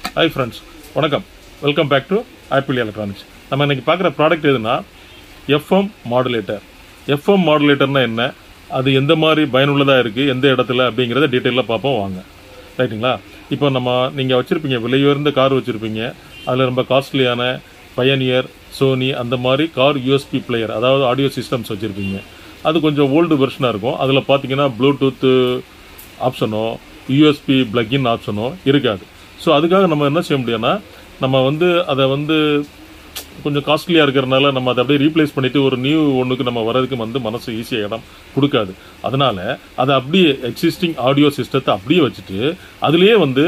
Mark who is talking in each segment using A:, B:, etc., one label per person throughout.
A: hi friends வணக்கம் welcome back to Apple electronics நம்ம இன்னைக்கு பார்க்குற ப்ராடக்ட் எதுனா எஃப்எம் மாடுலேட்டர் எஃப்எம் மாடுலேட்டர்னா என்ன அது எந்த மாதிரி பயனுள்ளதாக இருக்குது எந்த இடத்துல அப்படிங்கிறத டீட்டெயிலாக பார்ப்போம் வாங்க ரைட்டுங்களா இப்போ நம்ம நீங்கள் வச்சுருப்பீங்க விலையுயர்ந்த கார் வச்சுருப்பீங்க அதில் ரொம்ப காஸ்ட்லியான பயனியர் சோனி அந்த மாதிரி கார் யூஎஸ்பி பிளேயர் அதாவது ஆடியோ சிஸ்டம்ஸ் வச்சுருப்பீங்க அது கொஞ்சம் ஓல்டு வெர்ஷனாக இருக்கும் அதில் பார்த்தீங்கன்னா ப்ளூடூத்து ஆப்ஷனோ யூஎஸ்பி பிளக்இன் ஆப்ஷனோ இருக்காது ஸோ அதுக்காக நம்ம என்ன செய்ய முடியும்னா நம்ம வந்து அதை வந்து கொஞ்சம் காஸ்ட்லியாக இருக்கிறனால நம்ம அதை அப்படியே ரீப்ளேஸ் பண்ணிவிட்டு ஒரு நியூ ஒன்றுக்கு நம்ம வரதுக்கு வந்து மனசு ஈஸியாக இடம் கொடுக்காது அதனால அதை அப்படியே எக்ஸிஸ்டிங் ஆடியோ சிஸ்டத்தை அப்படியே வச்சுட்டு அதுலேயே வந்து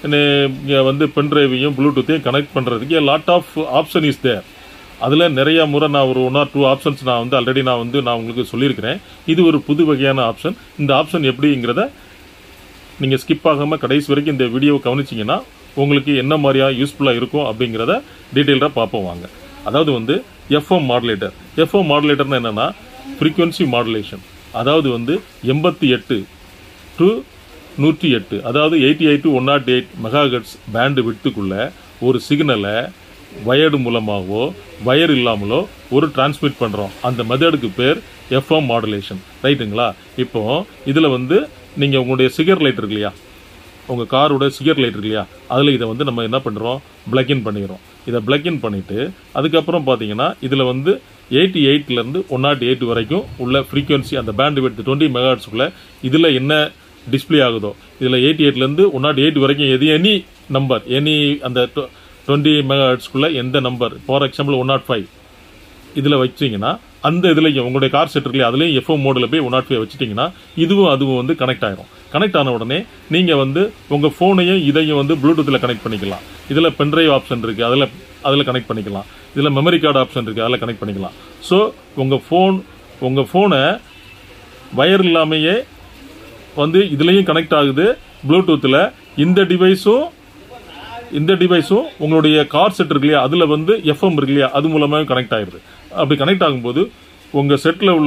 A: இங்கே வந்து பென்ட்ரைவையும் ப்ளூடூத்தையும் கனெக்ட் பண்ணுறதுக்கு lot of option is there அதில் நிறைய முறை நான் ஒரு ஒன் ஆர் டூ ஆப்ஷன்ஸ் நான் வந்து ஆல்ரெடி நான் வந்து நான் உங்களுக்கு சொல்லியிருக்கிறேன் இது ஒரு புது வகையான ஆப்ஷன் இந்த ஆப்ஷன் எப்படிங்கிறத நீங்கள் ஸ்கிப் ஆகாமல் கடைசி வரைக்கும் இந்த வீடியோவை கவனிச்சிங்கன்னா உங்களுக்கு என்ன மாதிரியா யூஸ்ஃபுல்லாக இருக்கும் அப்படிங்கிறத டீட்டெயிலாக பார்ப்போம் வாங்க அதாவது வந்து எஃப்எம் மாடுலேட்டர் எஃப்எம் மாடுலேட்டர்னா என்னென்னா ஃப்ரீக்வன்சி மாடுலேஷன் அதாவது வந்து எண்பத்தி எட்டு டு நூற்றி எட்டு அதாவது eighty eight to one not eight megahertz band விட்டுக்குள்ள ஒரு சிக்னலை வயர்டு மூலமாகவோ வயர் இல்லாமலோ ஒரு டிரான்ஸ்மிட் பண்ணுறோம் அந்த மெத்தடுக்கு பேர் எஃப்எம் மாடுலேஷன் ரைட்டுங்களா இப்போ இதில் வந்து நீங்கள் உங்களுடைய சிகர் லைட் இருக்கு இல்லையா உங்கள் காரோட சிகர் லைட் இருக்கு இல்லையா அதில் இதை வந்து நம்ம என்ன பண்ணுறோம் பிளக்இன் பண்ணிடுறோம் இதை பிளக்இன் பண்ணிவிட்டு அதுக்கப்புறம் பார்த்தீங்கன்னா இதில் வந்து எயிட்டி எயிட்லேருந்து ஒன் நாட் எயிட் வரைக்கும் உள்ள ஃப்ரீக்வன்சி அந்த பேண்ட் விட்டு டுவெண்ட்டி மெகாட்ஸ்க்குள்ள இதில் என்ன டிஸ்ப்ளே ஆகுதோ இதில் எயிட்டி எயிட்லேருந்து ஒன் நாட் எயிட் வரைக்கும் எது எனி நம்பர் எனி அந்த டுவெண்ட்டி மெகாட்ஸ்க்குள்ள எந்த number for example one not five இதில் வச்சிங்கன்னா அந்த இதுலையும் உங்களுடைய கார் செட் இருக்குல்லையா அதுலேயும் எஃப்எம் மோடில் போய் ஒன் நாட் ஃபைவ் வச்சுட்டிங்கன்னா இதுவும் அதுவும் வந்து கனெக்ட் ஆயிரும் கனெக்ட் ஆன உடனே நீங்கள் வந்து உங்கள் ஃபோனையும் இதையும் வந்து ப்ளூடூத்தில் கனெக்ட் பண்ணிக்கலாம் இதில் பென்ட்ரைவ் ஆப்ஷன் இருக்குது அதில் அதில் கனெக்ட் பண்ணிக்கலாம் இதில் மெமரி கார்டு ஆப்ஷன் இருக்குது அதில் கனெக்ட் பண்ணிக்கலாம் ஸோ உங்கள் ஃபோன் உங்கள் ஃபோனை வயர் இல்லாமையே வந்து இதுலேயும் கனெக்ட் ஆகுது ப்ளூடூத்தில் இந்த டிவைஸும் இந்த டிவைஸும் உங்களுடைய கார் செட் இருக்கு இல்லையா அதில் வந்து எஃப்எம் இருக்கு இல்லையா அது மூலமாக கனெக்ட் ஆகிடுது அப்படி கனெக்ட் ஆகும்போது உங்கள் செட்டில் உள்ள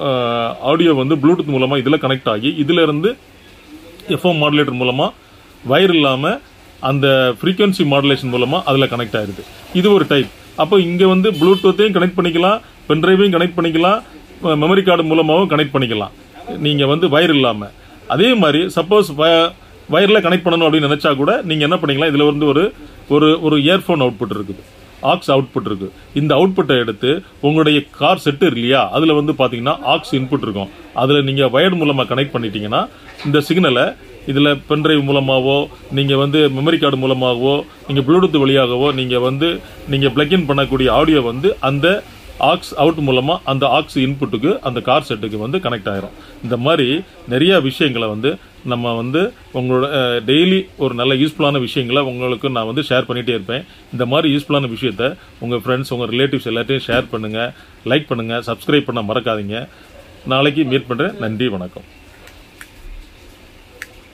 A: ஆடியோ வந்து ப்ளூடூத் மூலமாக இதில் கனெக்ட் ஆகி இதில் இருந்து எஃப்எம் மாடுலேட்டர் மூலமாக வயர் இல்லாமல் அந்த ஃப்ரீக்வன்சி மாடுலேஷன் மூலமாக அதில் கனெக்ட் ஆகிடுது இது ஒரு டைப் அப்போ இங்கே வந்து ப்ளூடூத்தையும் கனெக்ட் பண்ணிக்கலாம் பென்ட்ரைவையும் கனெக்ட் பண்ணிக்கலாம் மெமரி கார்டு மூலமாகவும் கனெக்ட் பண்ணிக்கலாம் நீங்கள் வந்து வயர் இல்லாமல் அதே மாதிரி சப்போஸ் வயரில் கனெக்ட் பண்ணணும் அப்படின்னு நினச்சா கூட நீங்கள் என்ன பண்ணிக்கலாம் இதில் வந்து ஒரு ஒரு ஒரு இயர்ஃபோன் அவுட்புட் இருக்குது ஆக்ஸ் அவுட்புட் இருக்கு இந்த அவுட்புட்டை எடுத்து உங்களுடைய கார் செட்டு இல்லையா அதில் வந்து பார்த்தீங்கன்னா ஆக்ஸ் இன்புட் இருக்கும் அதில் நீங்கள் வயர்டு மூலமாக கனெக்ட் பண்ணிட்டீங்கன்னா இந்த சிக்னலை இதில் பென்ட்ரைவ் மூலமாகவோ நீங்கள் வந்து மெமரி கார்டு மூலமாகவோ நீங்கள் ப்ளூடூத் வழியாகவோ நீங்கள் வந்து நீங்கள் பிளக்இன் பண்ணக்கூடிய ஆடியோ வந்து அந்த ஆக்ஸ் அவுட் மூலமாக அந்த ஆக்ஸ் இன்புட்டுக்கு அந்த கார் செட்டுக்கு வந்து கனெக்ட் ஆயிரும் இந்த மாதிரி நிறைய விஷயங்களை வந்து நம்ம வந்து உங்களோட டெய்லி ஒரு நல்ல யூஸ்ஃபுல்லான விஷயங்களை உங்களுக்கு நான் வந்து ஷேர் பண்ணிகிட்டே இருப்பேன் இந்த மாதிரி யூஸ்ஃபுல்லான விஷயத்த உங்கள் ஃப்ரெண்ட்ஸ் உங்கள் ரிலேட்டிவ்ஸ் எல்லாத்தையும் ஷேர் பண்ணுங்கள் லைக் பண்ணுங்கள் சப்ஸ்கிரைப் பண்ண மறக்காதீங்க நாளைக்கு மீட் பண்ணுறேன் நன்றி வணக்கம்